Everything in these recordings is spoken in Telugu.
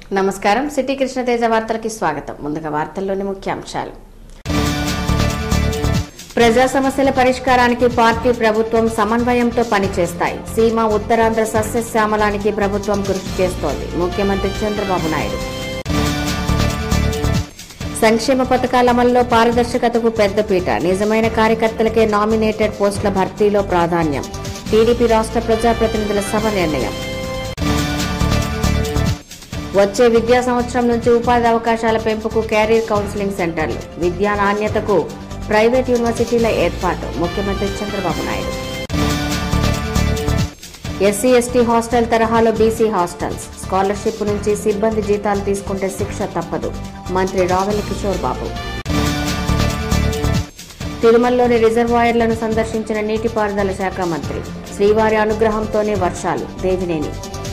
నమస్కారం సిటీ కృష్ణతేజ వార్తలకి స్వాగతం ముందుగా వార్తల్లోని ముఖ్యాంశాలు ప్రజా సమస్యల పరిష్కారానికి పార్టీ ప్రభుత్వం సమన్వయంతో పనిచేస్తాయి సీమ ఉత్తరాంధ్ర సస్యశ్యామలానికి ప్రభుత్వం కృషి చేస్తోంది ముఖ్యమంత్రి చంద్రబాబు నాయుడు సంక్షేమ పథకాల అమల్లో పారదర్శకతకు పెద్దపీట నిజమైన కార్యకర్తలకే నామినేటెడ్ పోస్టుల భర్తీలో ప్రాధాన్యం టీడీపీ రాష్ట్ర ప్రజాప్రతినిధుల సభ నిర్ణయం వచ్చే విద్యా సంవత్సరం నుంచి ఉపాధి అవకాశాల పెంపుకు క్యారియర్ కౌన్సిలింగ్ సెంటర్లు విద్యా నాణ్యతకు ప్రైవేట్ యూనివర్సిటీల ఏర్పాటు ముఖ్యమంత్రి Chandrababu Naidu SC ST hostel తరహాలో బీసీ హాస్టల్స్ స్కాలర్షిప్ నుంచి సిబ్బంది జీతాలు తీసుకుంటే శిక్ష తప్పదు మంత్రి రావెల్లి కిషోర్ బాబు తిరుమలలోని రిజర్వాయర్లను సందర్శించిన నీటిపారుదల శాఖ మంత్రి శ్రీవారి అనుగ్రహంతోనే వర్షాలు దేవినేని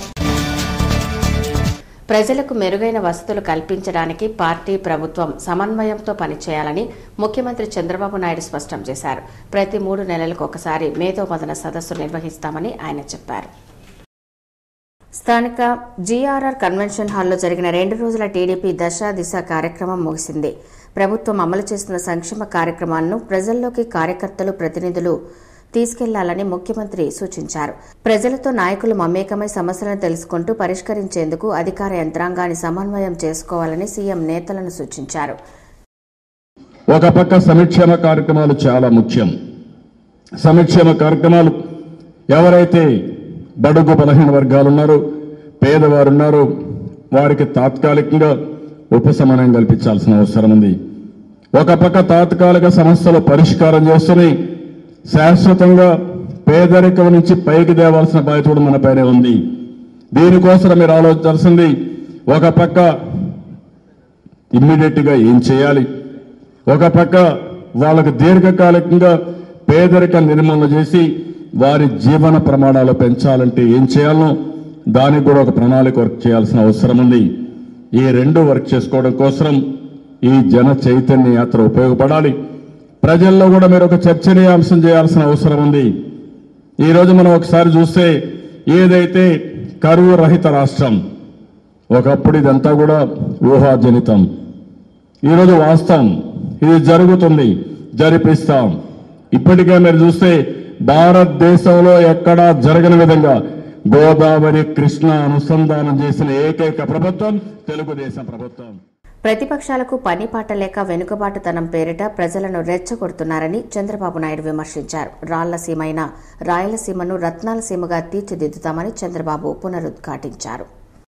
ప్రజలకు మెరుగైన వసతులు కల్పించడానికి పార్టీ ప్రభుత్వం సమన్వయంతో పనిచేయాలని ముఖ్యమంత్రి చంద్రబాబు నాయుడు స్పష్టం చేశారు ప్రతి మూడు నెలలకు ఒకసారి మేధోమదన సదస్సు నిర్వహిస్తామని ఆయన చెప్పారు స్థానిక జీఆర్ఆర్ కన్వెన్షన్ హాల్లో జరిగిన రెండు రోజుల టీడీపీ దశ దిశ కార్యక్రమం ముగిసింది ప్రభుత్వం అమలు చేస్తున్న సంక్షేమ కార్యక్రమాలను ప్రజల్లోకి కార్యకర్తలు ప్రతినిధులు తీసుకెళ్లాలని ముఖ్యమంత్రి సూచించారు ప్రజలతో నాయకులు మమేకమై సమస్యలను తెలుసుకుంటూ పరిష్కరించేందుకు అధికార యంత్రాంగాన్ని సమన్వయం చేసుకోవాలని సీఎం నేతలను సూచించారు ఒక పక్క సంక్షేమ కార్యక్రమాలు చాలా ముఖ్యం సంక్షేమ కార్యక్రమాలు ఎవరైతే బడుగు బలహీన వర్గాలు ఉన్నారో పేదవారు ఉన్నారో వారికి తాత్కాలికంగా ఉపశమనం కల్పించాల్సిన అవసరం ఉంది ఒక పక్క తాత్కాలిక సమస్యలు పరిష్కారం చేస్తూనే శాశ్వతంగా పేదరికం నుంచి పైకి తేవాల్సిన బాధ్యత కూడా మన పైనే ఉంది దీనికోసం మీరు ఆలోచించాల్సింది ఒక పక్క ఇమ్మీడియట్ గా ఏం చేయాలి ఒక పక్క వాళ్ళకు దీర్ఘకాలికంగా పేదరిక నిర్మూలన చేసి వారి జీవన ప్రమాణాలు పెంచాలంటే ఏం చేయాలనో దానికి కూడా ఒక ప్రణాళిక వర్క్ చేయాల్సిన అవసరం ఉంది ఈ రెండు వర్క్ చేసుకోవడం కోసం ఈ జన చైతన్య యాత్ర ఉపయోగపడాలి ప్రజల్లో కూడా మీరు ఒక చర్చనీయాంశం చేయాల్సిన అవసరం ఉంది ఈ రోజు మనం ఒకసారి చూస్తే ఏదైతే కరువు రహిత రాష్ట్రం ఒకప్పుడు ఇదంతా కూడా ఊహాజనితం ఈరోజు వాస్తవం ఇది జరుగుతుంది జరిపిస్తాం ఇప్పటికే మీరు చూస్తే భారతదేశంలో ఎక్కడా జరగని విధంగా గోదావరి కృష్ణ అనుసంధానం చేసిన ఏకైక ప్రభుత్వం తెలుగుదేశం ప్రభుత్వం ప్రతిపక్షాలకు పని పాట లేక వెనుకబాటుతనం పేరిట ప్రజలను రెచ్చగొడుతున్నారని చంద్రబాబు నాయుడు విమర్శించారు రాళ్లసీమైన రాయలసీమను రత్నాల సీమగా తీర్చిదిద్దుతామని చంద్రబాబు పునరుద్ఘాటించారు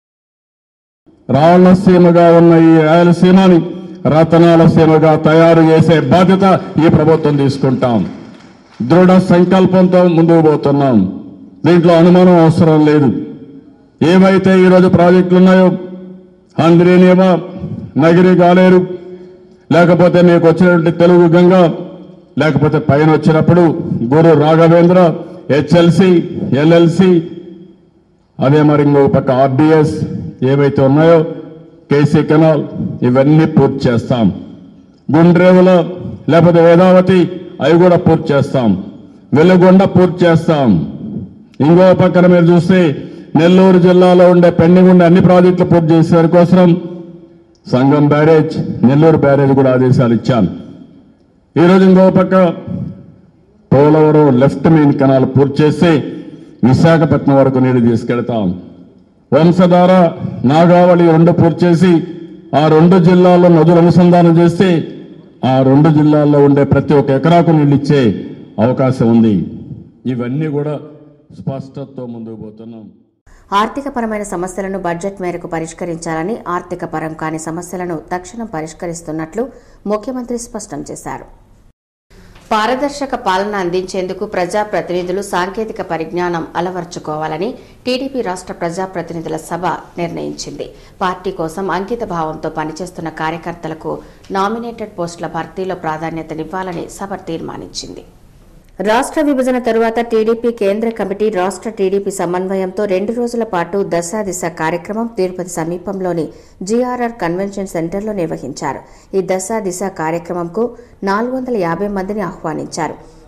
రాళ్లసీమగా ఉన్న ఈ రాయలసీమని రతనాల సీమగా తయారు చేసే బాధ్యత ఈ ప్రభుత్వం తీసుకుంటాం దృఢ సంకల్పంతో ముందుకు పోతున్నాం దీంట్లో అనుమానం అవసరం లేదు ఏవైతే ఈరోజు ప్రాజెక్టులు ఉన్నాయో హంద్రీనియమ నగిరి గాలేరు లేకపోతే మీకు వచ్చినటువంటి తెలుగు గంగ లేకపోతే పైన వచ్చినప్పుడు గురు రాఘవేంద్ర హెచ్ఎల్సి ఎల్ఎల్సి అదే మరి ఇంకో పక్క ఆర్డిఎస్ ఏవైతే ఉన్నాయో కేసీ కెనాల్ ఇవన్నీ పూర్తి చేస్తాం గుండ్రేవుల లేకపోతే వేదావతి అవి కూడా పూర్తి చేస్తాం వెలుగొండ పూర్తి చేస్తాం ఇంకో పక్కన మీరు చూస్తే నెల్లూరు జిల్లాలో ఉండే పెండింగ్ ఉండే అన్ని ప్రాజెక్టులు పూర్తి చేసే కోసం సంగం బ్యారేజ్ నెల్లూరు బ్యారేజ్ కూడా ఆదేశాలు ఇచ్చాను ఈరోజు ఇంకో పక్క పోలవరం లెఫ్ట్ మెయిన్ కెనాల్ పూర్తి చేసి విశాఖపట్నం వరకు నీళ్లు తీసుకెళ్తాం వంశధార నాగావళి రెండు పూర్తి చేసి ఆ రెండు జిల్లాల్లో నదులు అనుసంధానం చేస్తే ఆ రెండు జిల్లాల్లో ఉండే ప్రతి ఒక్క ఎకరాకు నీళ్ళు ఇచ్చే అవకాశం ఉంది ఇవన్నీ కూడా స్పష్టతతో ముందుకు పోతున్నాం ఆర్థికపరమైన సమస్యలను బడ్జెట్ మేరకు పరిష్కరించాలని ఆర్థిక పరం కాని సమస్యలను తక్షణం పరిష్కరిస్తున్నట్లు ముఖ్యమంత్రి స్పష్టం చేశారు పారదర్శక పాలన అందించేందుకు ప్రజాప్రతినిధులు సాంకేతిక పరిజ్ఞానం అలవర్చుకోవాలని టీడీపీ రాష్ట్ర ప్రజాప్రతినిధుల సభ నిర్ణయించింది పార్టీ కోసం అంకిత భావంతో పనిచేస్తున్న కార్యకర్తలకు నామినేటెడ్ పోస్టుల భర్తీలో ప్రాధాన్యతనివ్వాలని సభ తీర్మానించింది రాష్ట్ర విభజన తరువాత టీడీపీ కేంద్ర కమిటీ రాష్ట్ర టీడీపీ సమన్వయంతో రెండు రోజుల పాటు దశా దిశ కార్యక్రమం తిరుపతి సమీపంలోని జీఆర్ఆర్ కన్వెన్షన్ సెంటర్లో నిర్వహించారు ఈ దశా దిశ కార్యక్రమంకు నాలుగు వందల యాభై మందిని ఆహ్వానించారు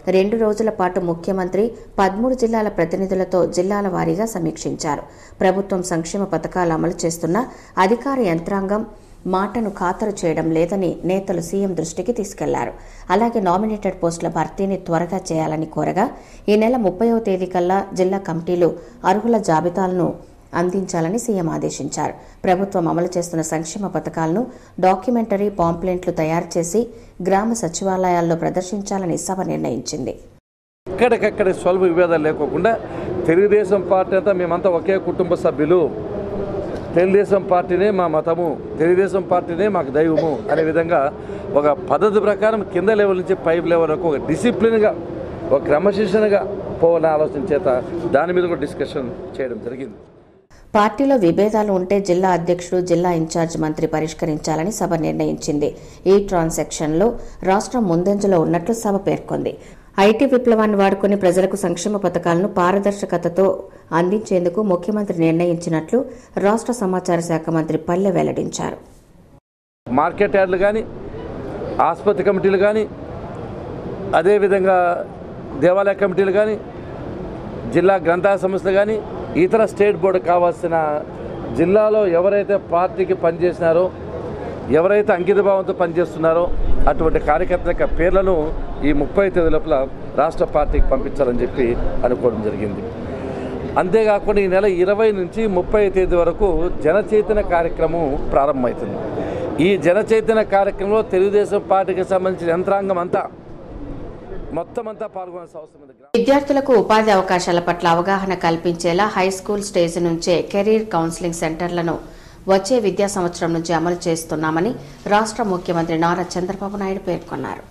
రెండు రోజుల పాటు ముఖ్యమంత్రి పదమూడు జిల్లాల ప్రతినిధులతో జిల్లాల వారీగా సమీక్షించారు ప్రభుత్వం సంక్షేమ పథకాలు అమలు చేస్తున్న అధికార యంత్రాంగం మాటను ఖాతరు చేయడం లేదని నేతలు సీఎం దృష్టికి తీసుకెళ్లారు అలాగే నామినేటెడ్ పోస్టుల భర్తీని త్వరగా చేయాలని కోరగా ఈ నెల ముప్పైవ తేదీ కల్లా జిల్లా కమిటీలు అర్హుల జాబితాలను అందించాలని సీఎం ఆదేశించారు ప్రభుత్వం అమలు చేస్తున్న సంక్షేమ పథకాలను డాక్యుమెంటరీ పాంప్లెంట్లు తయారు చేసి గ్రామ సచివాలయాల్లో ప్రదర్శించాలని సభ నిర్ణయించింది ఎక్కడికక్కడ స్వల్ప విభేదాలు లేకోకుండా తెలుగుదేశం పార్టీ అంతా మేమంతా ఒకే కుటుంబ సభ్యులు తెలుగుదేశం పార్టీనే మా మతము తెలుగుదేశం పార్టీనే మాకు దైవము అనే విధంగా ఒక పద్ధతి ప్రకారం కింద లెవెల్ నుంచి పై లెవెల్ వరకు ఒక డిసిప్లిన్గా ఒక క్రమశిక్షణగా పోవాలనే ఆలోచన చేత దాని మీద కూడా డిస్కషన్ చేయడం జరిగింది పార్టీలో విభేదాలు ఉంటే జిల్లా అధ్యక్షుడు జిల్లా ఇన్ఛార్జ్ మంత్రి పరిష్కరించాలని సభ నిర్ణయించింది ఈ ట్రాన్సాక్షన్లో రాష్ట్రం ముందంజలో ఉన్నట్లు సభ పేర్కొంది ఐటీ విప్లవాన్ని వాడుకుని ప్రజలకు సంక్షేమ పథకాలను పారదర్శకతతో అందించేందుకు ముఖ్యమంత్రి నిర్ణయించినట్లు రాష్ట్ర సమాచార శాఖ మంత్రి పల్లె వెల్లడించారు మార్కెట్ యార్డులు కానీ ఆసుపత్రి కమిటీలు కానీ అదేవిధంగా దేవాలయ కమిటీలు కానీ జిల్లా గ్రంథాల సంస్థలు కానీ ఇతర స్టేట్ బోర్డు కావాల్సిన జిల్లాలో ఎవరైతే పార్టీకి పనిచేసినారో ఎవరైతే అంకిత భావంతో పనిచేస్తున్నారో అటువంటి కార్యకర్తల యొక్క పేర్లను ఈ ముప్పై తేదీ లోపల రాష్ట్ర పార్టీకి పంపించాలని చెప్పి అనుకోవడం జరిగింది అంతేకాకుండా ఈ నెల ఇరవై నుంచి ముప్పై తేదీ వరకు జన చైతన్య కార్యక్రమం ప్రారంభమవుతుంది ఈ జన చైతన్య కార్యక్రమంలో తెలుగుదేశం పార్టీకి సంబంధించిన యంత్రాంగం అంతా మొత్తం అంతా పాల్గొనాల్సిన అవసరం ఉంది విద్యార్థులకు ఉపాధి అవకాశాల పట్ల అవగాహన కల్పించేలా హై స్కూల్ స్టేజ్ నుంచే కెరీర్ కౌన్సిలింగ్ సెంటర్లను వచ్చే విద్యా సంవత్సరం నుంచి అమలు చేస్తున్నామని రాష్ట్ర ముఖ్యమంత్రి నారా చంద్రబాబు నాయుడు పేర్కొన్నారు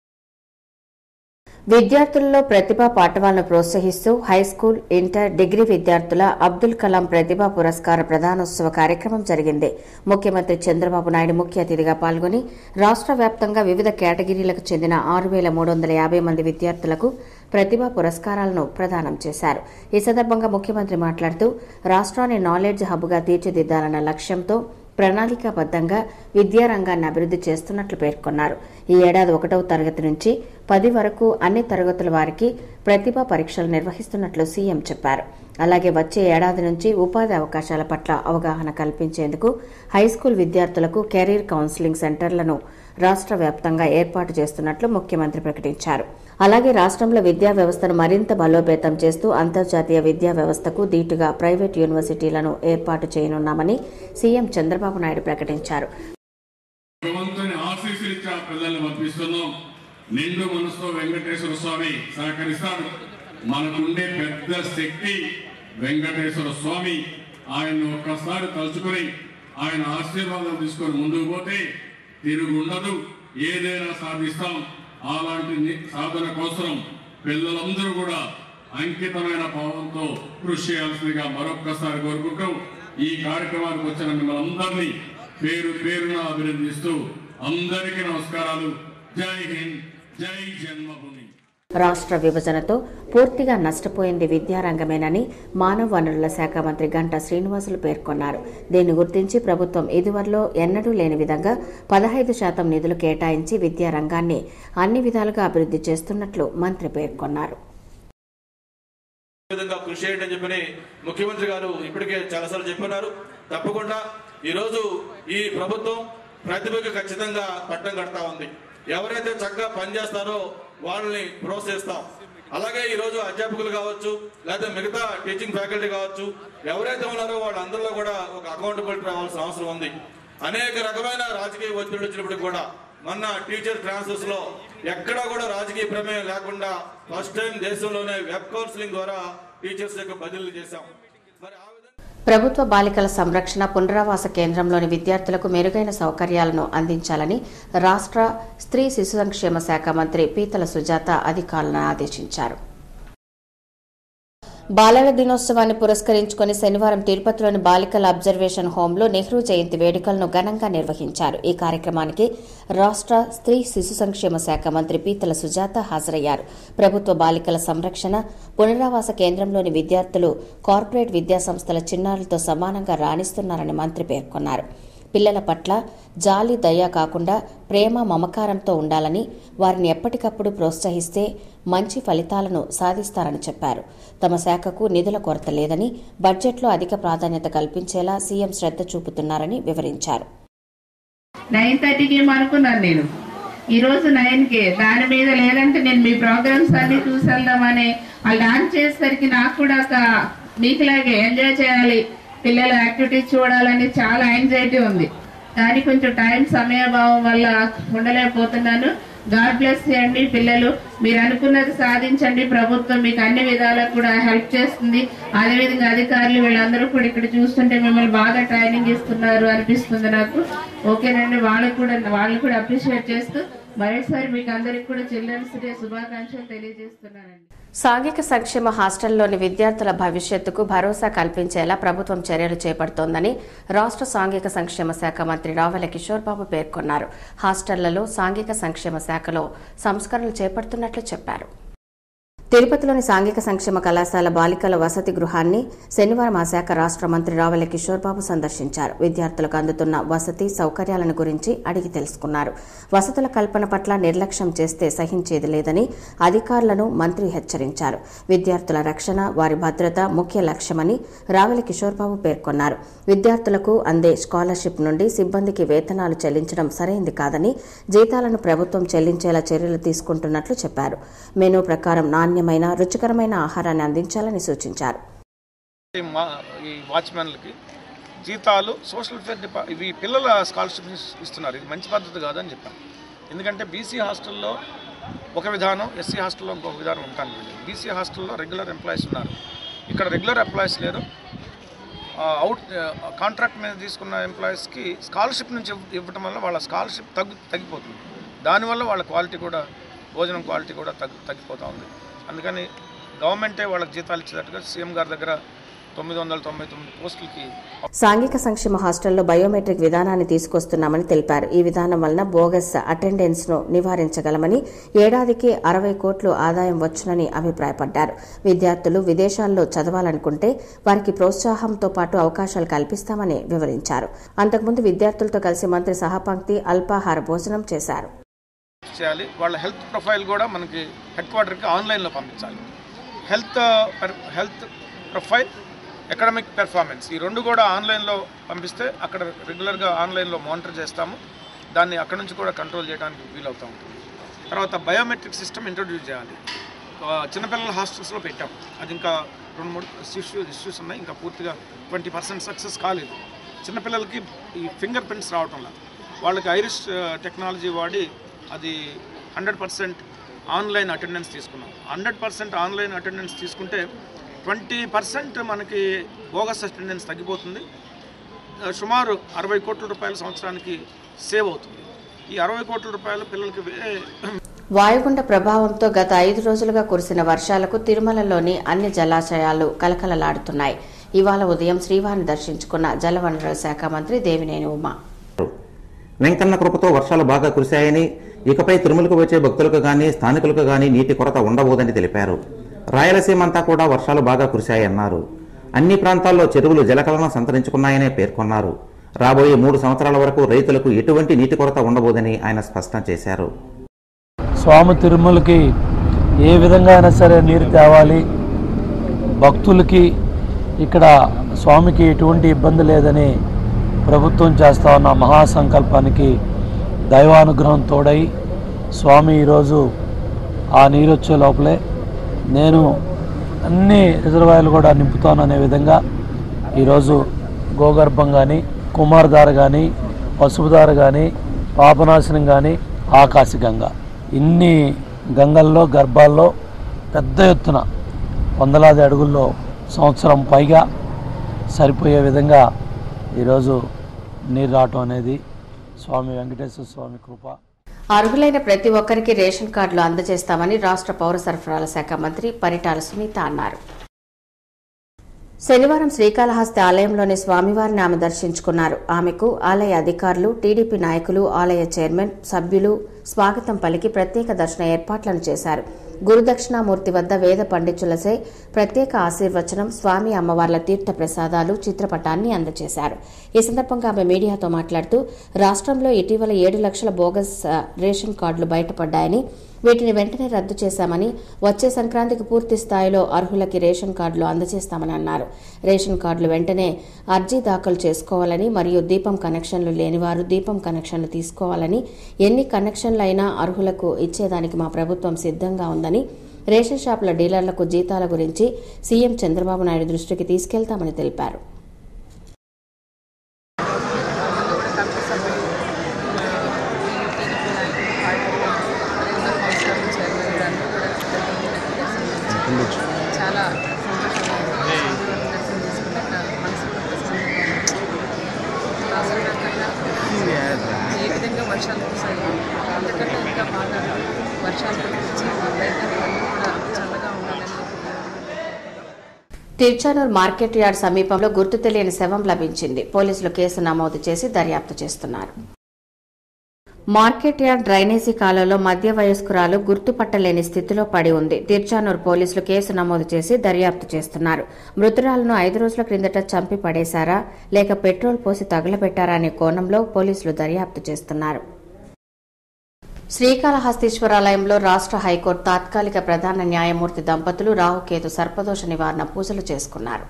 విద్యార్థులలో ప్రతిభా పాఠవాలను ప్రోత్సహిస్తూ హైస్కూల్ ఇంటర్ డిగ్రీ విద్యార్థుల అబ్దుల్ కలాం ప్రతిభా పురస్కార ప్రదానోత్సవ కార్యక్రమం జరిగింది ముఖ్యమంత్రి చంద్రబాబు నాయుడు ముఖ్య అతిథిగా పాల్గొని రాష్ట్ర వ్యాప్తంగా వివిధ కేటగిరీలకు చెందిన ఆరు వేల మూడు వందల యాభై మంది విద్యార్థులకు ప్రతిభా పురస్కారాలను ప్రదానం చేశారు ఈ సందర్భంగా ముఖ్యమంత్రి మాట్లాడుతూ రాష్ట్రాన్ని నాలెడ్జ్ హబ్గా తీర్చిదిద్దాలన్న లక్ష్యంతో ప్రణాళికాబద్దంగా విద్యారంగాన్ని అభివృద్ధి చేస్తున్నట్లు పేర్కొన్నారు ఈ ఏడాది ఒకటవ తరగతి నుంచి పది వరకు అన్ని తరగతుల వారికి ప్రతిభా పరీక్షలు నిర్వహిస్తున్నట్లు సీఎం చెప్పారు అలాగే వచ్చే ఏడాది నుంచి ఉపాధి అవకాశాల పట్ల అవగాహన కల్పించేందుకు హైస్కూల్ విద్యార్థులకు కెరీర్ కౌన్సిలింగ్ సెంటర్లను రాష్ట్ర వ్యాప్తంగా ఏర్పాటు చేస్తున్నట్లు ముఖ్యమంత్రి ప్రకటించారు అలాగే రాష్ట్రంలో విద్యా వ్యవస్థను మరింత బలోపేతం చేస్తూ అంతర్జాతీయ విద్యా వ్యవస్థకు దీటుగా ప్రైవేట్ యూనివర్సిటీలను ఏర్పాటు చేయనున్నామని సీఎం చంద్రబాబు నాయుడు ప్రకటించారు భగవంతుని ఆశీస్సులు ఇచ్చి ఆ ప్రజల్ని పంపిస్తున్నాం నిండు మనసుతో వెంకటేశ్వర స్వామి సహకరిస్తాడు మనకుండే పెద్ద శక్తి వెంకటేశ్వర స్వామి ఆయన్ని ఒక్కసారి తలుచుకొని ఆయన ఆశీర్వాదం తీసుకొని ముందుకు పోతే తిరుగు ఉండదు ఏదైనా సాధిస్తాం అలాంటి ని- సాధన కోసం పిల్లలందరూ కూడా అంకితమైన భావంతో కృషి చేయాల్సిందిగా మరొక్కసారి కోరుకుంటూ ఈ కార్యక్రమానికి వచ్చిన మిమ్మల్ని అందరినీ పేరు పేరున అభినందిస్తూ అందరికీ నమస్కారాలు జై హింద్ జై జన్మభూమి రాష్ట్ర విభజనతో పూర్తిగా నష్టపోయింది విద్యారంగమేనని మానవ వనరుల శాఖ మంత్రి గంటా శ్రీనివాసులు పేర్కొన్నారు దీన్ని గుర్తించి ప్రభుత్వం ఇదివరలో ఎన్నడూ లేని విధంగా పదహైదు శాతం నిధులు కేటాయించి విద్యారంగాన్ని అన్ని విధాలుగా అభివృద్ధి చేస్తున్నట్లు మంత్రి పేర్కొన్నారు విధంగా కృషి చేయండి అని చెప్పని ముఖ్యమంత్రి గారు ఇప్పటికే చాలాసార్లు చెప్పన్నారు తప్పకుండా ఈరోజు ఈ ప్రభుత్వం ప్రతిభకు ఖచ్చితంగా పట్టం కడతా ఉంది ఎవరైతే చక్కగా పనిచేస్తారో వాళ్ళని ప్రోత్సహిస్తాం అలాగే ఈ రోజు అధ్యాపకులు కావచ్చు లేదా మిగతా టీచింగ్ ఫ్యాకల్టీ కావచ్చు ఎవరైతే ఉన్నారో వాళ్ళందరిలో కూడా ఒక అకౌంటబిలిటీ రావాల్సిన అవసరం ఉంది అనేక రకమైన రాజకీయ ఒత్తిడి వచ్చినప్పుడు కూడా మొన్న టీచర్ ట్రాన్స్ఫర్స్ లో ఎక్కడా కూడా రాజకీయ ప్రమేయం లేకుండా ఫస్ట్ టైం దేశంలోనే వెబ్ కౌన్సిలింగ్ ద్వారా టీచర్స్ యొక్క బదిలీ చేశాం మరి ఆ విధంగా ప్రభుత్వ బాలికల సంరక్షణ పునరావాస కేంద్రంలోని విద్యార్థులకు మెరుగైన సౌకర్యాలను అందించాలని రాష్ట్ర స్త్రీ శిశు సంక్షేమ శాఖ మంత్రి పీతల సుజాత అధికారులను ఆదేశించారు బాలల దినోత్సవాన్ని పురస్కరించుకుని శనివారం తిరుపతిలోని బాలికల అబ్జర్వేషన్ హోంలో నెహ్రూ జయంతి వేడుకలను ఘనంగా నిర్వహించారు ఈ కార్యక్రమానికి రాష్ట్ర స్త్రీ శిశు సంక్షేమ శాఖ మంత్రి పీతల సుజాత హాజరయ్యారు ప్రభుత్వ బాలికల సంరక్షణ పునరావాస కేంద్రంలోని విద్యార్థులు కార్పొరేట్ విద్యాసంస్థల చిన్నారులతో సమానంగా రాణిస్తున్నారని మంత్రి పేర్కొన్నారు పిల్లల పట్ల జాలి దయ కాకుండా ప్రేమ మమకారంతో ఉండాలని వారిని ఎప్పటికప్పుడు ప్రోత్సహిస్తే మంచి ఫలితాలను సాధిస్తారని చెప్పారు తమ శాఖకు నిధుల కొరత లేదని బడ్జెట్లో అధిక ప్రాధాన్యత కల్పించేలా సీఎం శ్రద్ధ చూపుతున్నారని వివరించారు నైన్ థర్టీకి అనుకున్నాను నేను ఈ రోజు నైన్ కి దాని మీద లేదంటే నేను మీ ప్రోగ్రామ్స్ అన్ని చూసి వెళ్దామని వాళ్ళు డాన్స్ చేసేసరికి నాకు కూడా ఒక మీకులాగే ఎంజాయ్ చేయాలి పిల్లల యాక్టివిటీస్ చూడాలని చాలా యాంగ్జైటీ ఉంది కానీ కొంచెం టైం సమయభావం వల్ల ఉండలేకపోతున్నాను గాడ్ బ్లెస్ చేయండి పిల్లలు మీరు అనుకున్నది సాధించండి ప్రభుత్వం మీకు అన్ని విధాలకు కూడా హెల్ప్ చేస్తుంది అదేవిధంగా అధికారులు వీళ్ళందరూ కూడా ఇక్కడ చూస్తుంటే మిమ్మల్ని బాగా ట్రైనింగ్ ఇస్తున్నారు అనిపిస్తుంది నాకు ఓకేనండి వాళ్ళకు కూడా వాళ్ళు కూడా అప్రిషియేట్ చేస్తూ మరోసారి మీకు అందరికి కూడా చిల్డ్రన్స్ డే శుభాకాంక్షలు తెలియజేస్తున్నానండి సాంఘిక సంక్షేమ హాస్టల్లోని విద్యార్థుల భవిష్యత్తుకు భరోసా కల్పించేలా ప్రభుత్వం చర్యలు చేపడుతోందని రాష్ట్ర సాంఘిక సంక్షేమ శాఖ మంత్రి రావెల కిషోర్ బాబు పేర్కొన్నారు హాస్టళ్లలో సాంఘిక సంక్షేమ శాఖలో సంస్కరణలు చేపడుతున్నట్లు చెప్పారు తిరుపతిలోని సాంఘిక సంక్షేమ కళాశాల బాలికల వసతి గృహాన్ని శనివారం ఆ శాఖ రాష్ట్ర మంత్రి రావెల కిషోర్ బాబు సందర్శించారు విద్యార్థులకు అందుతున్న వసతి సౌకర్యాలను గురించి అడిగి తెలుసుకున్నారు వసతుల కల్పన పట్ల నిర్లక్ష్యం చేస్తే సహించేది లేదని అధికారులను మంత్రి హెచ్చరించారు విద్యార్థుల రక్షణ వారి భద్రత ముఖ్య లక్ష్యమని రావెల కిషోర్ బాబు పేర్కొన్నారు విద్యార్థులకు అందే స్కాలర్షిప్ నుండి సిబ్బందికి వేతనాలు చెల్లించడం సరైంది కాదని జీతాలను ప్రభుత్వం చెల్లించేలా చర్యలు తీసుకుంటున్నట్లు చెప్పారు మెనూ ప్రకారం నాణ్యమైన రుచికరమైన ఆహారాన్ని అందించాలని సూచించారు ఈ మా- ఈ వాచ్మెన్లకి జీతాలు సోషల్ వెల్ఫేర్ డిపా ఇవి పిల్లల స్కాలర్షిప్ ఇస్తున్నారు ఇది మంచి పద్ధతి కాదని చెప్పాను ఎందుకంటే బీసీ హాస్టల్లో ఒక విధానం ఎస్సీ హాస్టల్లో ఇంకొక విధానం ఉంటాను బీసీ హాస్టల్లో రెగ్యులర్ ఎంప్లాయీస్ ఉన్నారు ఇక్కడ రెగ్యులర్ ఎంప్లాయీస్ లేరు ఆ, అవుట్ ఆ, కాంట్రాక్ట్ మీద తీసుకున్న ఎంప్లాయీస్కి స్కాలర్షిప్ నుంచి ఇవ్వ- ఇవ్వటం వల్ల వాళ్ళ స్కాలర్షిప్ తగ్గు తగ్గిపోతుంది దానివల్ల వాళ్ళ క్వాలిటీ కూడా భోజనం క్వాలిటీ కూడా తగ్గి తగ్గిపోతూ ఉంది అందుకని గవర్నమెంటే వాళ్ళకి జీతాలు ఇచ్చేటట్టుగా సీఎం గారి దగ్గర తొమ్మిది వందల తొంభై తొమ్మిది పోస్టులకి సాంఘిక సంక్షేమ హాస్టల్లో బయోమెట్రిక్ విధానాన్ని తీసుకొస్తున్నామని తెలిపారు ఈ విధానం వలన బోగస్ అటెండెన్స్ ను నివారించగలమని ఏడాదికి అరవై కోట్లు ఆదాయం వచ్చునని అభిప్రాయపడ్డారు విద్యార్థులు విదేశాల్లో చదవాలనుకుంటే వారికి ప్రోత్సాహంతో పాటు అవకాశాలు కల్పిస్తామని వివరించారు అంతకుముందు విద్యార్థులతో కలిసి మంత్రి సహపంక్తి అల్పాహార భోజనం చేశారు చేయాలి వాళ్ళ హెల్త్ ప్రొఫైల్ కూడా మనకి హెడ్ క్వార్టర్కి ఆన్లైన్లో పంపించాలి health per- health profile academic performance ఈ రెండు కూడా ఆన్లైన్లో పంపిస్తే అక్కడ రెగ్యులర్గా ఆన్లైన్లో మానిటర్ చేస్తాము దాన్ని అక్కడ నుంచి కూడా కంట్రోల్ చేయడానికి వీలవుతూ ఉంటుంది తర్వాత బయోమెట్రిక్ సిస్టమ్ ఇంట్రొడ్యూస్ చేయాలి ఆ, చిన్నపిల్లల హాస్టల్స్లో పెట్టాం అది ఇంకా రెండు మూడు ఇష్యూ ఇష్యూస్ ఉన్నాయి ఇంకా పూర్తిగా ట్వంటీ పర్సెంట్ సక్సెస్ కాలేదు చిన్నపిల్లలకి ఈ ఫింగర్ ప్రింట్స్ రావటం లేదు వాళ్ళకి ఐరిష్ టెక్నాలజీ వాడి అది హండ్రెడ్ పర్సెంట్ ఆన్లైన్ అటెండెన్స్ తీసుకున్నాం హండ్రెడ్ పర్సెంట్ ఆన్లైన్ అటెండెన్స్ తీసుకుంటే ట్వంటీ పర్సెంట్ మనకి బోగస్ అటెండెన్స్ తగ్గిపోతుంది ఆ, సుమారు అరవై కోట్ల రూపాయల సంవత్సరానికి సేవ్ అవుతుంది ఈ అరవై కోట్ల రూపాయలు పిల్లలకి వే- వాయుగుండ ప్రభావంతో గత ఐదు రోజులుగా కురిసిన వర్షాలకు తిరుమలలోని అన్ని జలాశయాలు కలకలలాడుతున్నాయి ఇవాళ ఉదయం శ్రీవారిని దర్శించుకున్న జలవనరుల శాఖ మంత్రి దేవినేని ఉమా వెంకన్న కృపతో వర్షాలు బాగా కురిశాయని ఇకపై తిరుమలకు వచ్చే భక్తులకు గాని స్థానికులకు గాని నీటి కొరత ఉండబోదని తెలిపారు రాయలసీమ అంతా కూడా వర్షాలు బాగా కురిశాయన్నారు అన్ని ప్రాంతాల్లో చెరువులు జలకలను సంతరించుకున్నాయనే పేర్కొన్నారు రాబోయే మూడు సంవత్సరాల వరకు రైతులకు ఎటువంటి నీటి కొరత ఉండబోదని ఆయన స్పష్టం చేశారు స్వామి తిరుమలకి ఏ విధంగా అయినా సరే నీరు తేవాలి భక్తులకి ఇక్కడ స్వామికి ఎటువంటి ఇబ్బంది లేదని ప్రభుత్వం చేస్తా ఉన్న మహాసంకల్పానికి దైవానుగ్రహం తోడై స్వామి ఈరోజు ఆ నీరు వచ్చే లోపలే నేను అన్ని రిజర్వాయర్లు కూడా నింపుతాననే విధంగా ఈరోజు గోగర్భం కానీ కుమారధార కానీ పసుపుధార కానీ పాపనాశనం కానీ ఆకాశగంగ ఇన్ని గంగల్లో గర్భాల్లో పెద్ద ఎత్తున వందలాది అడుగుల్లో సంవత్సరం పైగా సరిపోయే విధంగా ఈరోజు నీరు రావటం అనేది స్వామి వెంకటేశ్వర స్వామి కృప అర్హులైన ప్రతి ఒక్కరికి రేషన్ కార్డులు అందజేస్తామని రాష్ట్ర పౌర సరఫరాల శాఖ మంత్రి పరిటాల సునీత అన్నారు శనివారం శ్రీకాళహస్తి ఆలయంలోని స్వామివారిని ఆమె దర్శించుకున్నారు ఆమెకు ఆలయ అధికారులు టీడీపీ నాయకులు ఆలయ చైర్మన్ సభ్యులు స్వాగతం పలికి ప్రత్యేక దర్శన ఏర్పాట్లను చేశారు గురుదక్షిణామూర్తి వద్ద వేద పండితులసే ప్రత్యేక ఆశీర్వచనం స్వామి అమ్మవార్ల తీర్థ ప్రసాదాలు చిత్రపటాన్ని అందజేశారు ఈ సందర్భంగా ఆమె మీడియాతో మాట్లాడుతూ రాష్ట్రంలో ఇటీవల ఏడు లక్షల బోగస్ ఆ, రేషన్ కార్డులు బయటపడ్డాయని వీటిని వెంటనే రద్దు చేశామని వచ్చే సంక్రాంతికి పూర్తి స్థాయిలో అర్హులకి రేషన్ కార్డులు అందజేస్తామని అన్నారు రేషన్ కార్డులు వెంటనే అర్జీ దాఖలు చేసుకోవాలని మరియు దీపం కనెక్షన్లు లేనివారు దీపం కనెక్షన్లు తీసుకోవాలని ఎన్ని కనెక్షన్లు అయినా అర్హులకు ఇచ్చేదానికి మా ప్రభుత్వం సిద్ధంగా ఉందని రేషన్ షాపుల డీలర్లకు జీతాల గురించి సీఎం చంద్రబాబు నాయుడు దృష్టికి తీసుకెళ్తామని తెలిపారు చాలా సంతోషంగా ఉంది. స్వామివారిని దర్శనం చేసుకుంటే నా మనసు ప్రశాంతంగా ఉంది. రాష్ట్ర వ్యాప్తంగా ఏ విధంగా వర్షాలు కురిసాయో అంతకంటే ఇంకా బాగా వర్షాలు కురిపించి రైతులందరూ కూడా చల్లగా ఉండాలని తిరుచానూర్ మార్కెట్ యార్డ్ సమీపంలో గుర్తు తెలియని శవం లభించింది పోలీసులు కేసు నమోదు చేసి దర్యాప్తు చేస్తున్నారు మార్కెట్ యార్డ్ డ్రైనేజీ కాలంలో మధ్య వయస్కురాలు గుర్తుపట్టలేని స్థితిలో పడి ఉంది తిరుచానూర్ పోలీసులు కేసు నమోదు చేసి దర్యాప్తు చేస్తున్నారు మృతురాలను ఐదు రోజుల క్రిందట చంపి పడేశారా లేక పెట్రోల్ పోసి తగలబెట్టారా అనే కోణంలో పోలీసులు దర్యాప్తు చేస్తున్నారు శ్రీకాళహస్తీశ్వరాలయంలో రాష్ట్ర హైకోర్టు తాత్కాలిక ప్రధాన న్యాయమూర్తి దంపతులు రాహుకేతు సర్పదోష నివారణ పూజలు చేసుకున్నారు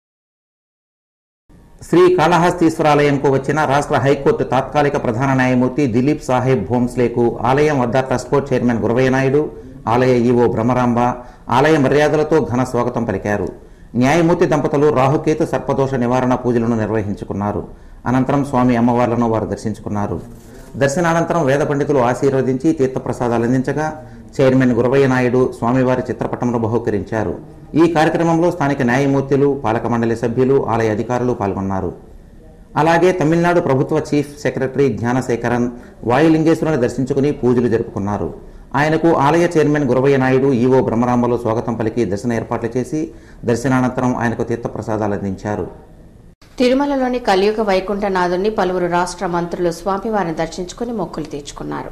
శ్రీ కాళహస్తీశ్వరాలయంకు వచ్చిన రాష్ట్ర హైకోర్టు తాత్కాలిక ప్రధాన న్యాయమూర్తి దిలీప్ సాహెబ్ భోంస్లేకు ఆలయం వద్ద trust board chairman Guravaiah Naidu ఆలయ ఈవో బ్రహ్మరాంబ ఆలయ మర్యాదలతో ఘన స్వాగతం పలికారు న్యాయమూర్తి దంపతులు రాహుకేతు సర్పదోష నివారణ పూజలను నిర్వహించుకున్నారు అనంతరం స్వామి అమ్మవార్లను వారు దర్శించుకున్నారు దర్శనానంతరం వేద పండితులు ఆశీర్వదించి తీర్థప్రసాదాలు అందించగా చైర్మన్ గురవయ్య నాయుడు స్వామివారి చిత్రపటంలో బహుకరించారు ఈ కార్యక్రమంలో స్థానిక న్యాయమూర్తులు పాలక మండలి సభ్యులు ఆలయ అధికారులు పాల్గొన్నారు అలాగే తమిళనాడు ప్రభుత్వ చీఫ్ సెక్రటరీ జ్ఞానశేఖరన్ వాయులింగేశ్వరుని దర్శించుకుని పూజలు జరుపుకున్నారు ఆయనకు ఆలయ చైర్మన్ గురవయ్య నాయుడు ఈవో బ్రహ్మరాంబలో స్వాగతం పలికి దర్శన ఏర్పాట్లు చేసి దర్శనానంతరం ఆయనకు తీర్థప్రసాదాలు అందించారు తిరుమలలోని కలియుగ వైకుంఠనాథుని పలువురు రాష్ట్ర మంత్రులు స్వామివారిని దర్శించుకుని మొక్కులు తీర్చుకున్నారు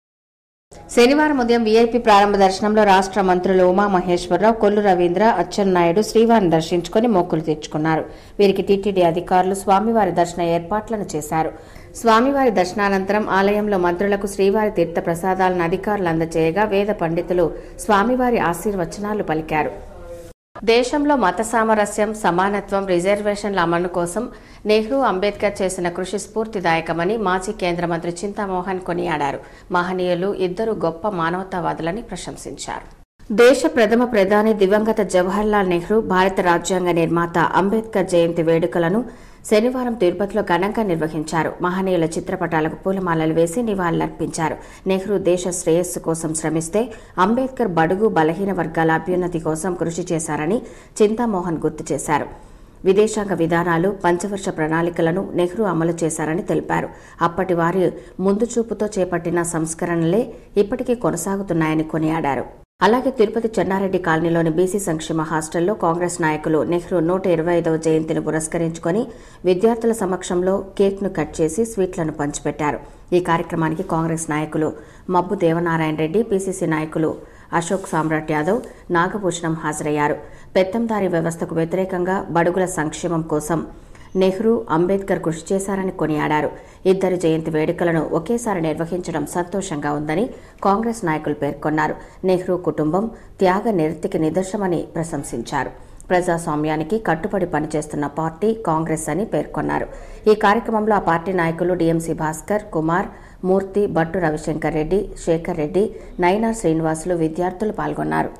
శనివారం ఉదయం వీఐపీ ప్రారంభ దర్శనంలో రాష్ట్ర మంత్రులు ఉమామహేశ్వరరావు కొల్లు రవీంద్ర అచ్చెన్నాయుడు శ్రీవారిని దర్శించుకుని మొక్కులు తీర్చుకున్నారు వీరికి టీటీడీ అధికారులు స్వామివారి దర్శన ఏర్పాట్లను చేశారు స్వామివారి దర్శనానంతరం ఆలయంలో మంత్రులకు శ్రీవారి తీర్థ ప్రసాదాలను అధికారులు అందజేయగా వేద పండితులు స్వామివారి ఆశీర్వచనాలు పలికారు దేశంలో మత సామరస్యం సమానత్వం రిజర్వేషన్ల అమలు కోసం నెహ్రూ అంబేద్కర్ చేసిన కృషి స్ఫూర్తిదాయకమని మాజీ కేంద్ర మంత్రి చింతామోహన్ కొనియాడారు మహనీయులు ఇద్దరు గొప్ప మానవతావాదులని ప్రశంసించారు దేశ ప్రథమ ప్రధాని దివంగత జవహర్లాల్ నెహ్రూ భారత రాజ్యాంగ నిర్మాత అంబేద్కర్ జయంతి వేడుకలను శనివారం తిరుపతిలో ఘనంగా నిర్వహించారు మహనీయుల చిత్రపటాలకు పూలమాలలు వేసి నివాళులర్పించారు నెహ్రూ దేశ శ్రేయస్సు కోసం శ్రమిస్తే అంబేద్కర్ బడుగు బలహీన వర్గాల అభ్యున్నతి కోసం కృషి చేశారని చింతామోహన్ గుర్తు చేశారు విదేశాంగ విధానాలు పంచవర్ష ప్రణాళికలను నెహ్రూ అమలు చేశారని తెలిపారు అప్పటి వారి ముందు చూపుతో చేపట్టిన సంస్కరణలే ఇప్పటికీ కొనసాగుతున్నాయని కొనియాడారు అలాగే తిరుపతి చెన్నారెడ్డి కాలనీలోని బీసీ సంక్షేమ హాస్టల్లో కాంగ్రెస్ నాయకులు నెహ్రూ నూట ఇరవై ఐదవ జయంతిని పురస్కరించుకొని విద్యార్థుల సమక్షంలో కేక్ను కట్ చేసి స్వీట్లను పంచిపెట్టారు ఈ కార్యక్రమానికి కాంగ్రెస్ నాయకులు మబ్బు దేవనారాయణ రెడ్డి పీసీసీ నాయకులు అశోక్ సామ్రాట్ యాదవ్ నాగభూషణం హాజరయ్యారు పెత్తందారీ వ్యవస్థకు వ్యతిరేకంగా బడుగుల సంక్షేమం కోసం నెహ్రూ అంబేద్కర్ కృషి చేశారని కొనియాడారు ఇద్దరి జయంతి వేడుకలను ఒకేసారి నిర్వహించడం సంతోషంగా ఉందని కాంగ్రెస్ నాయకులు పేర్కొన్నారు నెహ్రూ కుటుంబం త్యాగ నిరతికి నిదర్శనమని ప్రశంసించారు ప్రజాస్వామ్యానికి కట్టుబడి పనిచేస్తున్న పార్టీ కాంగ్రెస్ అని పేర్కొన్నారు ఈ కార్యక్రమంలో ఆ పార్టీ నాయకులు డీఎంసీ భాస్కర్ కుమార్ మూర్తి బట్టు రవిశంకర్ రెడ్డి శేఖర్ రెడ్డి నైనార్ శ్రీనివాసులు విద్యార్థులు పాల్గొన్నారు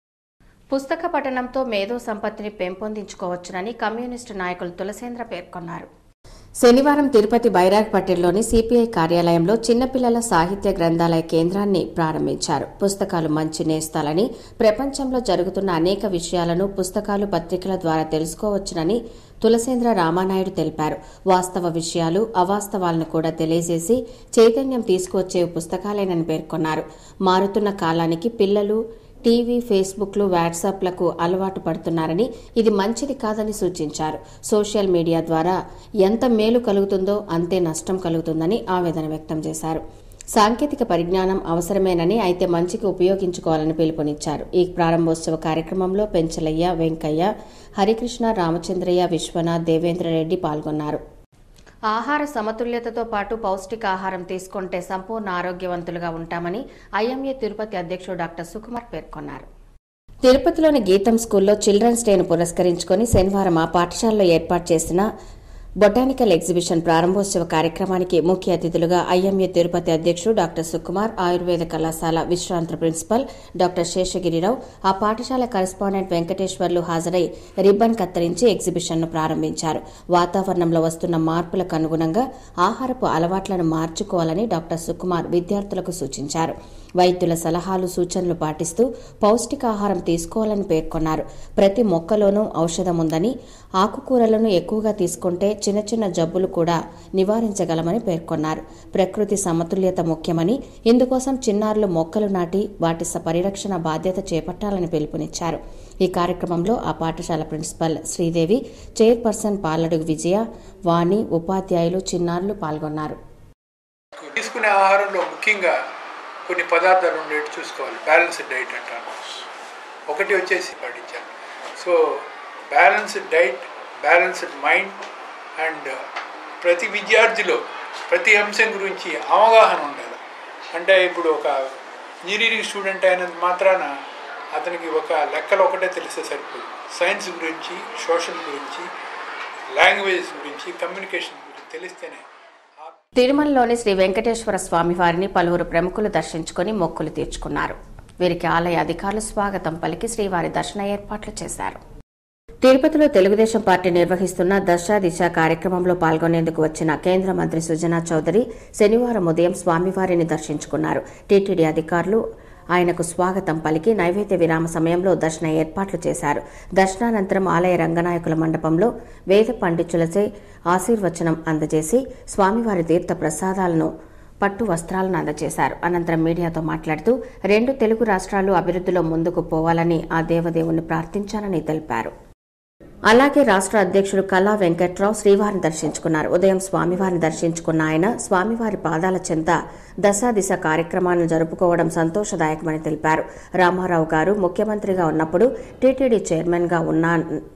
పుస్తక పఠనంతో మేధో సంపత్తిని పెంపొందించుకోవచ్చునని కమ్యూనిస్టు నాయకులు తులసేంద్ర పేర్కొన్నారు శనివారం తిరుపతి బైరాగ్పట్టెల్లోని సిపిఐ కార్యాలయంలో చిన్నపిల్లల సాహిత్య గ్రంథాలయ కేంద్రాన్ని ప్రారంభించారు పుస్తకాలు మంచి నేస్తాలని ప్రపంచంలో జరుగుతున్న అనేక విషయాలను పుస్తకాలు పత్రికల ద్వారా తెలుసుకోవచ్చునని తులసేంద్ర రామానాయుడు తెలిపారు వాస్తవ విషయాలు అవాస్తవాలను కూడా తెలియజేసి చైతన్యం తీసుకువచ్చే పుస్తకాలేనని పేర్కొన్నారు మారుతున్న కాలానికి పిల్లలు టీవీ ఫేస్బుక్లు వాట్సాప్లకు అలవాటు పడుతున్నారని ఇది మంచిది కాదని సూచించారు సోషల్ మీడియా ద్వారా ఎంత మేలు కలుగుతుందో అంతే నష్టం కలుగుతుందని ఆవేదన వ్యక్తం చేశారు సాంకేతిక పరిజ్ఞానం అవసరమేనని అయితే మంచికి ఉపయోగించుకోవాలని పిలుపునిచ్చారు ఈ ప్రారంభోత్సవ కార్యక్రమంలో పెంచలయ్య వెంకయ్య హరికృష్ణ రామచంద్రయ్య విశ్వనాథ్ దేవేంద్రరెడ్డి పాల్గొన్నారు ఆహార సమతుల్యతతో పాటు పౌష్టికాహారం తీసుకుంటే సంపూర్ణ ఆరోగ్యవంతులుగా ఉంటామని ఐఎంఏ తిరుపతి అధ్యక్షుడు డాక్టర్ సుకుమార్ పేర్కొన్నారు తిరుపతిలోని గీతం స్కూల్లో చిల్డ్రన్స్ డేను పురస్కరించుకొని శనివారం ఆ పాఠశాలలో ఏర్పాటు చేసిన బొటానికల్ ఎగ్జిబిషన్ ప్రారంభోత్సవ కార్యక్రమానికి ముఖ్య అతిథులుగా ఐఎంఏ తిరుపతి అధ్యక్షుడు డాక్టర్ సుకుమార్ ఆయుర్వేద కళాశాల విశ్రాంత ప్రిన్సిపల్ డాక్టర్ శేషగిరిరావు ఆ పాఠశాల కరెస్పాండెంట్ వెంకటేశ్వర్లు హాజరై రిబ్బన్ కత్తిరించి ఎగ్జిబిషన్ను ప్రారంభించారు వాతావరణంలో వస్తున్న మార్పులకు అనుగుణంగా ఆహారపు అలవాట్లను మార్చుకోవాలని డాక్టర్ సుకుమార్ విద్యార్థులకు సూచించారు వైద్యుల సలహాలు సూచనలు పాటిస్తూ పౌష్టికాహారం తీసుకోవాలని పేర్కొన్నారు ప్రతి మొక్కలోనూ ఔషధం ఉందని ఆకుకూరలను ఎక్కువగా తీసుకుంటే చిన్న చిన్న జబ్బులు కూడా నివారించగలమని పేర్కొన్నారు ప్రకృతి సమతుల్యత ముఖ్యమని ఇందుకోసం చిన్నారులు మొక్కలు నాటి వాటి స- పరిరక్షణ బాధ్యత చేపట్టాలని పిలుపునిచ్చారు ఈ కార్యక్రమంలో ఆ పాఠశాల ప్రిన్సిపల్ శ్రీదేవి చైర్పర్సన్ పాలడుగు విజయ వాణి ఉపాధ్యాయులు చిన్నారులు పాల్గొన్నారు తీసుకునే ఆహారంలో ముఖ్యంగా కొన్ని పదార్థాలు ఉండేట్టు చూసుకోవాలి బ్యాలెన్స్డ్ డైట్ అంటాను ఒకటి వచ్చేసి పాటించాలి so balanced diet balanced mind and ప్రతి విద్యార్థిలో ప్రతి అంశం గురించి అవగాహన ఉండాలి అంటే ఇప్పుడు ఒక ఇంజనీరింగ్ స్టూడెంట్ అయినంత మాత్రాన అతనికి ఒక లెక్కలు ఒకటే తెలిస్తే సరిపోదు సైన్స్ గురించి సోషల్ గురించి లాంగ్వేజ్ గురించి కమ్యూనికేషన్ గురించి తెలిస్తేనే తిరుమలలోని శ్రీ వెంకటేశ్వర స్వామి వారిని పలువురు ప్రముఖులు దర్శించుకుని మొక్కులు తీర్చుకున్నారు వీరికి ఆలయ అధికారులు స్వాగతం పలికి శ్రీవారి దర్శన ఏర్పాట్లు చేశారు తిరుపతిలో తెలుగుదేశం పార్టీ నిర్వహిస్తున్న దశ దిశ కార్యక్రమంలో పాల్గొనేందుకు వచ్చిన కేంద్ర మంత్రి సుజనా చౌదరి శనివారం ఉదయం స్వామివారిని దర్శించుకున్నారు టీటీడీ అధికారులు ఆయనకు స్వాగతం పలికి నైవేద్య విరామ సమయంలో దర్శన ఏర్పాట్లు చేశారు దర్శనానంతరం ఆలయ రంగనాయకుల మండపంలో వేద పండితులచే ఆశీర్వచనం అందజేసి స్వామివారి తీర్థ ప్రసాదాలను పట్టు వస్త్రాలను అందజేశారు అనంతరం మీడియాతో మాట్లాడుతూ రెండు తెలుగు రాష్ట్రాలు అభివృద్ధిలో ముందుకు పోవాలని ఆ దేవదేవుని ప్రార్థించానని తెలిపారు అలాగే రాష్ట్ర అధ్యక్షుడు కళా వెంకట్రావు శ్రీవారిని దర్శించుకున్నారు ఉదయం స్వామివారిని దర్శించుకున్న ఆయన స్వామివారి పాదాల చెంత దశాదిశ కార్యక్రమాలను జరుపుకోవడం సంతోషదాయకమని తెలిపారు రామారావు గారు ముఖ్యమంత్రిగా ఉన్నప్పుడు టీటీడీ చైర్మన్గా ఉన్నా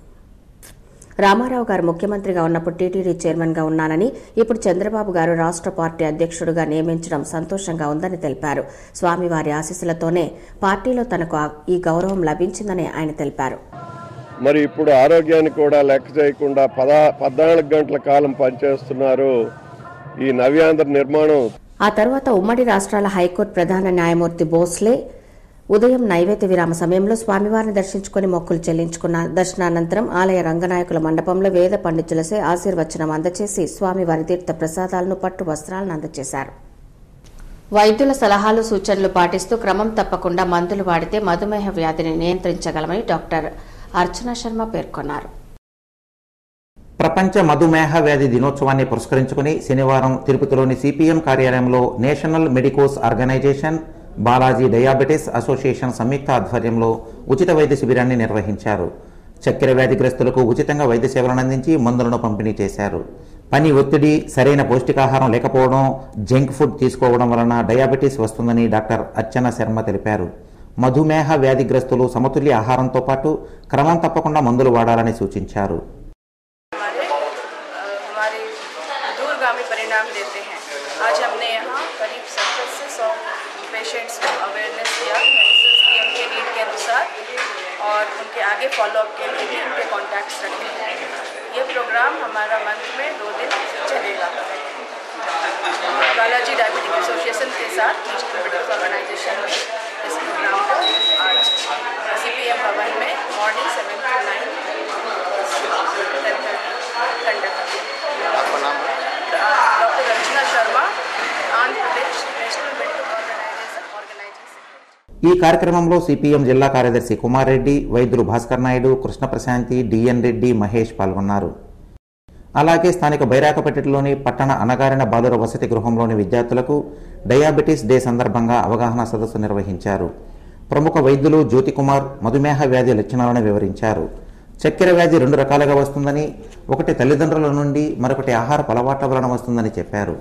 రామారావు గారు ముఖ్యమంత్రిగా ఉన్నప్పుడు టీటీడీ చైర్మన్గా ఉన్నానని ఇప్పుడు చంద్రబాబు గారు రాష్ట్ర పార్టీ అధ్యక్షుడిగా నియమించడం సంతోషంగా ఉందని తెలిపారు స్వామివారి ఆశీస్సులతోనే పార్టీలో తనకు ఆ- ఈ గౌరవం లభించిందని ఆయన తెలిపారు మరి ఇప్పుడు ఆరోగ్యాన్ని కూడా లెక్క చేయకుండా పదా పద్నాలుగు గంటల కాలం పనిచేస్తున్నారు ఈ నవ్యాంధ్ర నిర్మాణం ఆ తర్వాత ఉమ్మడి రాష్ట్రాల హైకోర్టు ప్రధాన న్యాయమూర్తి బోస్లే ఉదయం నైవేద్య విరామ సమయంలో స్వామివారిని దర్శించుకుని మొక్కులు చెల్లించుకున్న దర్శనానంతరం ఆలయ రంగనాయకుల మండపంలో వేద పండితులసే ఆశీర్వచనం అందచేసి స్వామివారి తీర్థ ప్రసాదాలను పట్టు వస్త్రాలను అందజేశారు వైద్యుల సలహాలు సూచనలు పాటిస్తూ క్రమం తప్పకుండా మందులు వాడితే మధుమేహ వ్యాధిని నియంత్రించగలమని డాక్టర్ అర్చన శర్మ పేర్కొన్నారు ప్రపంచ మధుమేహ వ్యాధి దినోత్సవాన్ని పురస్కరించుకుని శనివారం తిరుపతిలోని సిపిఎం కార్యాలయంలో national medicos organisation Balaji diabetes association సంయుక్త ఆధ్వర్యంలో ఉచిత వైద్య శిబిరాన్ని నిర్వహించారు చక్కెర వ్యాధిగ్రస్తులకు ఉచితంగా వైద్య సేవలను అందించి మందులను పంపిణీ చేశారు పని ఒత్తిడి సరైన పౌష్టికాహారం లేకపోవడం జంక్ ఫుడ్ తీసుకోవడం వలన డయాబెటీస్ వస్తుందని డాక్టర్ అర్చన శర్మ తెలిపారు మధుమేహ వ్యాధిగ్రస్తులు సమతుల్య ఆహారంతో పాటు క్రమం తప్పకుండా మందులు వాడాలని సూచించారు हमारे दूरगामी परिणाम देते हैं आज हमने यहाँ करीब सत्तर से सौ पेशेंट्स को अवेयरनेस दिया मेडिसिन की उनके नीड के अनुसार और उनके आगे फॉलोअप के लिए भी उनके कॉन्टैक्ट्स रखे हैं ये प्रोग्राम हमारा मंथ में दो दिन चलेगा बालाजी डायबिटिक एसोसिएशन के साथ नेशनल मेडिकल ऑर्गेनाइजेशन ने इस प्रोग्राम को आज सी पी एम भवन में morning seven to nine conduct doctor Rachana Sharma Andhra Pradesh national medical organisation organising ఈ కార్యక్రమంలో సిపిఎం జిల్లా కార్యదర్శి కుమార్ రెడ్డి వైద్యులు భాస్కర్ నాయుడు కృష్ణ ప్రశాంతి డిఎన్ రెడ్డి మహేష్ పాల్గొన్నారు అలాగే స్థానిక బైరాకపేటలోని పట్టణ అణగారిన బాలుర వసతి గృహంలోని విద్యార్థులకు డయాబెటీస్ డే సందర్భంగా అవగాహన సదస్సు నిర్వహించారు ప్రముఖ వైద్యులు జ్యోతికుమార్ మధుమేహ వ్యాధి లక్షణాలను వివరించారు చక్కెర వ్యాధి రెండు రకాలుగా వస్తుందని ఒకటి తల్లిదండ్రుల నుండి మరొకటి ఆహార అలవాట్ల వలన వస్తుందని చెప్పారు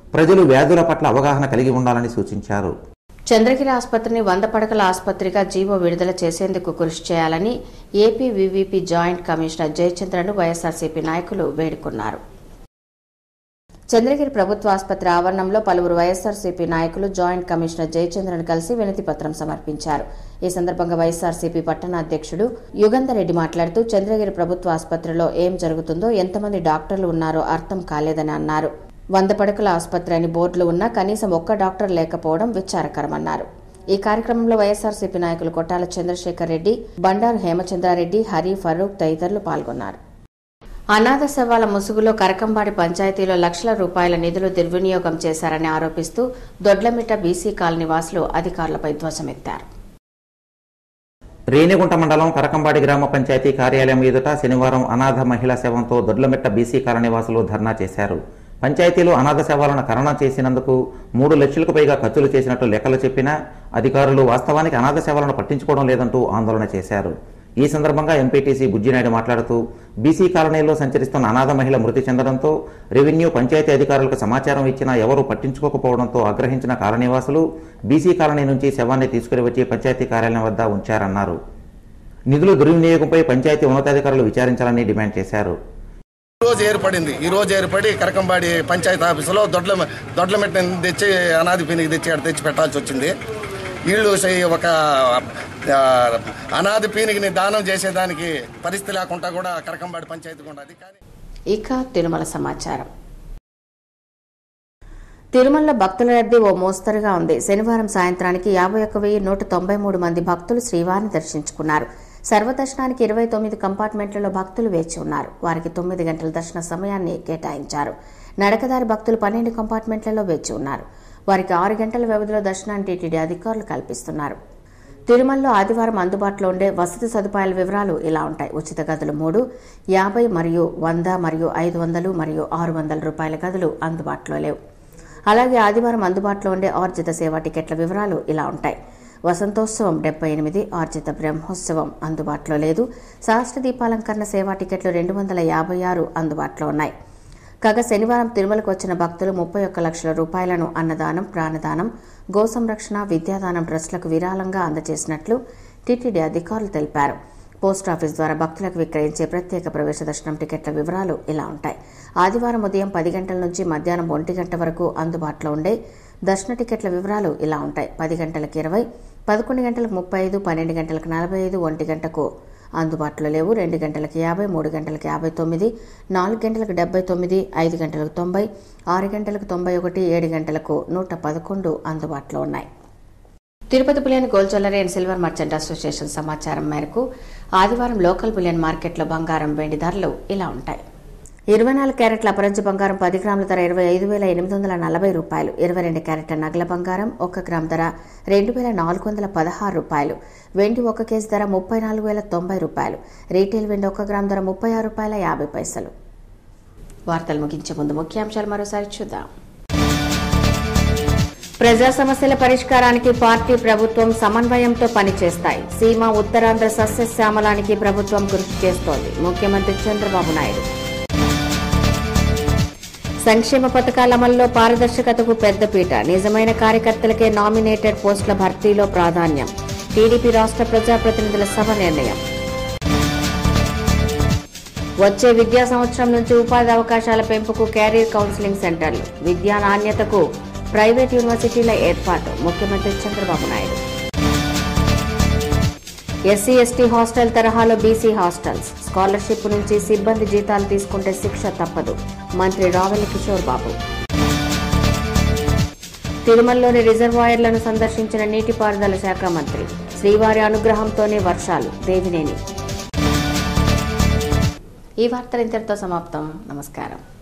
ప్రజలు వ్యాధుల పట్ల అవగాహన కలిగి ఉండాలని సూచించారు చంద్రగిరి ఆసుపత్రిని వంద పడకల ఆసుపత్రిగా జీవో విడుదల చేసేందుకు కృషి చేయాలని ఏపీ వివిపి జాయింట్ కమిషనర్ జయచంద్రను వైఎస్ఆర్సీపీ నాయకులు వేడుకున్నారు చంద్రగిరి ప్రభుత్వ ఆసుపత్రి ఆవరణంలో పలువురు వైఎస్ఆర్సీపీ నాయకులు జాయింట్ కమిషనర్ జయచంద్రన్ కలిసి వినతి పత్రం సమర్పించారు ఈ సందర్భంగా వైఎస్ఆర్సీపీ పట్టణ అధ్యక్షుడు యుగంధర్ రెడ్డి మాట్లాడుతూ చంద్రగిరి ప్రభుత్వ ఆసుపత్రిలో ఏం జరుగుతుందో ఎంతమంది డాక్టర్లు ఉన్నారో అర్థం కాలేదని అన్నారు వంద పడకల ఆసుపత్రి అని బోర్డులు ఉన్నా కనీసం ఒక్క డాక్టర్ లేకపోవడం విచారకరమన్నారు ఈ కార్యక్రమంలో వైఎస్ఆర్సీపీ నాయకులు కొట్టాల చంద్రశేఖర్ రెడ్డి బండారు హేమచంద్రారెడ్డి హరి ఫరూక్ తదితరులు పాల్గొన్నారు అనాథ శవాల ముసుగులో కరకంబాడి పంచాయతీలో లక్షల రూపాయల నిధులు దుర్వినియోగం చేశారని ఆరోపిస్తూ దొడ్లమిట్ట బీసీ కాలనీ వాసులు అధికారులపై ధ్వజమెత్తారు రేణిగుంట మండలం కరకంబాడి గ్రామ పంచాయతీ కార్యాలయం ఎదుట శనివారం అనాథ మహిళా శవంతో దొడ్లమెట్ట బీసీ కాలనీవాసులు ధర్నా చేశారు పంచాయతీలో అనాథ శవాలను ఖననం చేసినందుకు మూడు లక్షలకు పైగా ఖర్చులు చేసినట్టు లెక్కలు చెప్పినా అధికారులు వాస్తవానికి అనాథ శవాలను పట్టించుకోవడం లేదంటూ ఆందోళన చేశారు ఈ సందర్భంగా ఎంపీటీసీ బుజ్జినాయుడు మాట్లాడుతూ బీసీ కాలనీలో సంచరిస్తున్న అనాథ మహిళ మృతి చెందడంతో రెవెన్యూ పంచాయతీ అధికారులకు సమాచారం ఇచ్చినా ఎవరూ పట్టించుకోకపోవడంతో ఆగ్రహించిన కాలనీవాసులు బీసీ కాలనీ నుంచి శవాన్ని తీసుకుని వచ్చి పంచాయతీ కార్యాలయం వద్ద ఉంచారన్నారు నిధుల దుర్వినియోగంపై పంచాయతీ ఉన్నతాధికారులు విచారించాలని డిమాండ్ చేశారు ఈ రోజు ఏర్పడింది ఈ రోజు ఏర్పడి కరకంబాడి పంచాయతీ ఆఫీసులో దొడ్ల దొడ్లమెట్ట తెచ్చి అనాది పీనికి తెచ్చి అక్కడ తెచ్చి పెట్టాల్సి వచ్చింది వీళ్ళు సై- ఒక ఆ, అనాథ పీనికిని దానం చేసేదానికి పరిస్థితి లేకుండా కూడా కరకంబాడి పంచాయతీకి ఉన్నది కానీ ఇక తిరుమల సమాచారం తిరుమలలో భక్తుల రద్దీ ఓ మోస్తరుగా ఉంది శనివారం సాయంత్రానికి యాభై ఒక్క వెయ్యి నూట తొంభై మూడు మంది భక్తులు శ్రీవారిని దర్శించుకున్నారు సర్వదర్శనానికి ఇరవై తొమ్మిది కంపార్ట్మెంట్లలో భక్తులు వేచి ఉన్నారు వారికి తొమ్మిది గంటల దర్శన సమయాన్ని కేటాయించారు నడకదారి భక్తులు పన్నెండు కంపార్ట్మెంట్లలో వేచి ఉన్నారు వారికి ఆరు గంటల వ్యవధిలో దర్శనాన్ని టీటీడీ అధికారులు కల్పిస్తున్నారు తిరుమలలో ఆదివారం అందుబాటులో ఉండే వసతి సదుపాయాల వివరాలు ఇలా ఉంటాయి ఉచిత గదులు మూడు యాభై మరియు వంద మరియు ఐదు వందలు మరియు ఆరు వందల రూపాయల గదులు అందుబాటులో లేవు అలాగే ఆదివారం అందుబాటులో ఉండే ఆర్జిత సేవా టికెట్ల వివరాలు ఇలా ఉంటాయి వసంతోత్సవం డెబ్బై ఎనిమిది ఆర్జిత బ్రహ్మోత్సవం అందుబాటులో లేదు సహస్ర దీపాలంకరణ సేవా టికెట్లు రెండు వందల యాభై ఆరు అందుబాటులో ఉన్నాయి కాగా శనివారం తిరుమలకు వచ్చిన భక్తులు ముప్పై ఒక్క లక్షల రూపాయలను అన్నదానం ప్రాణదానం గో సంరక్షణ విద్యాదానం ట్రస్టులకు విరాళంగా అందజేసినట్లు టీటీడీ అధికారులు తెలిపారు పోస్టాఫీస్ ద్వారా భక్తులకు విక్రయించే ప్రత్యేక ప్రవేశ దర్శనం టికెట్ల వివరాలు ఇలా ఉంటాయి ఆదివారం ఉదయం పది గంటల నుంచి మధ్యాహ్నం ఒంటి గంట వరకు అందుబాటులో ఉండే దర్శన టికెట్ల వివరాలు ఇలా ఉంటాయి పది గంటలకు ఇరవై పదకొండు గంటలకు ముప్పై ఐదు పన్నెండు గంటలకు నలభై ఐదు ఒంటి గంటకు అందుబాటులో లేవు రెండు గంటలకు యాభై మూడు గంటలకు యాభై తొమ్మిది నాలుగు గంటలకు డెబ్బై తొమ్మిది ఐదు గంటలకు తొంభై ఆరు గంటలకు తొంభై ఒకటి ఏడు గంటలకు నూట పదకొండు అందుబాటులో ఉన్నాయి Tirupati bullion gold jewellery and silver merchant association సమాచారం మేరకు ఆదివారం లోకల్ బులియన్ మార్కెట్లో బంగారం వెండి ధరలు ఇలా ఉంటాయి ఇరవై నాలుగు క్యారెట్ల అపరంజి బంగారం పది గ్రాముల ధర ఇరవై ఐదు వేల ఎనిమిది వందల నలభై రూపాయలు ఇరవై రెండు క్యారెట్ల నగల బంగారం ఒక గ్రామ్ ధర రెండు వేల నాలుగు వందల పదహారు రూపాయలు వెండి ఒక కేజీ ధర ముప్పై నాలుగు వేల తొంభై రూపాయలు రీటైల్ వెండి ఒక గ్రామ్ ధర ముప్పై ఆరు రూపాయల యాభై పైసలు వార్తలు ముగించే ముందు ముఖ్యాంశాలు మరోసారి చూద్దాం ప్రజా సమస్యల పరిష్కారానికి పార్టీ ప్రభుత్వం సమన్వయంతో పనిచేస్తాయి సీమ ఉత్తరాంధ్ర సస్యశ్యామలానికి ప్రభుత్వం కృషి చేస్తోంది ముఖ్యమంత్రి చంద్రబాబు నాయుడు సంక్షేమ పథకాల అమల్లో పారదర్శకతకు పెద్దపీట నిజమైన కార్యకర్తలకే నామినేటెడ్ పోస్టుల భర్తీలో ప్రాధాన్యం టీడీపీ రాష్ట్ర ప్రజాప్రతినిధుల సభ నిర్ణయం వచ్చే విద్యా సంవత్సరం నుంచి ఉపాధి అవకాశాల పెంపుకు క్యారియర్ కౌన్సిలింగ్ సెంటర్లు విద్యా నాణ్యతకు ప్రైవేట్ యూనివర్సిటీల ఏర్పాటు ముఖ్యమంత్రి Chandrababu Naidu SC ST hostel తరహాలో బీసీ హాస్టల్స్ స్కాలర్షిప్ నుంచి సిబ్బంది జీతాలు తీసుకుంటే శిక్ష తప్పదు మంత్రి రావెల కిషోర్ బాబు తిరుమలలోని రిజర్వాయర్లను సందర్శించిన నీటిపారుదల శాఖ మంత్రి శ్రీవారి అనుగ్రహంతోనే వర్షాలు దేవినేని ఈ వార్తలు ఇంతటితో సమాప్తం నమస్కారం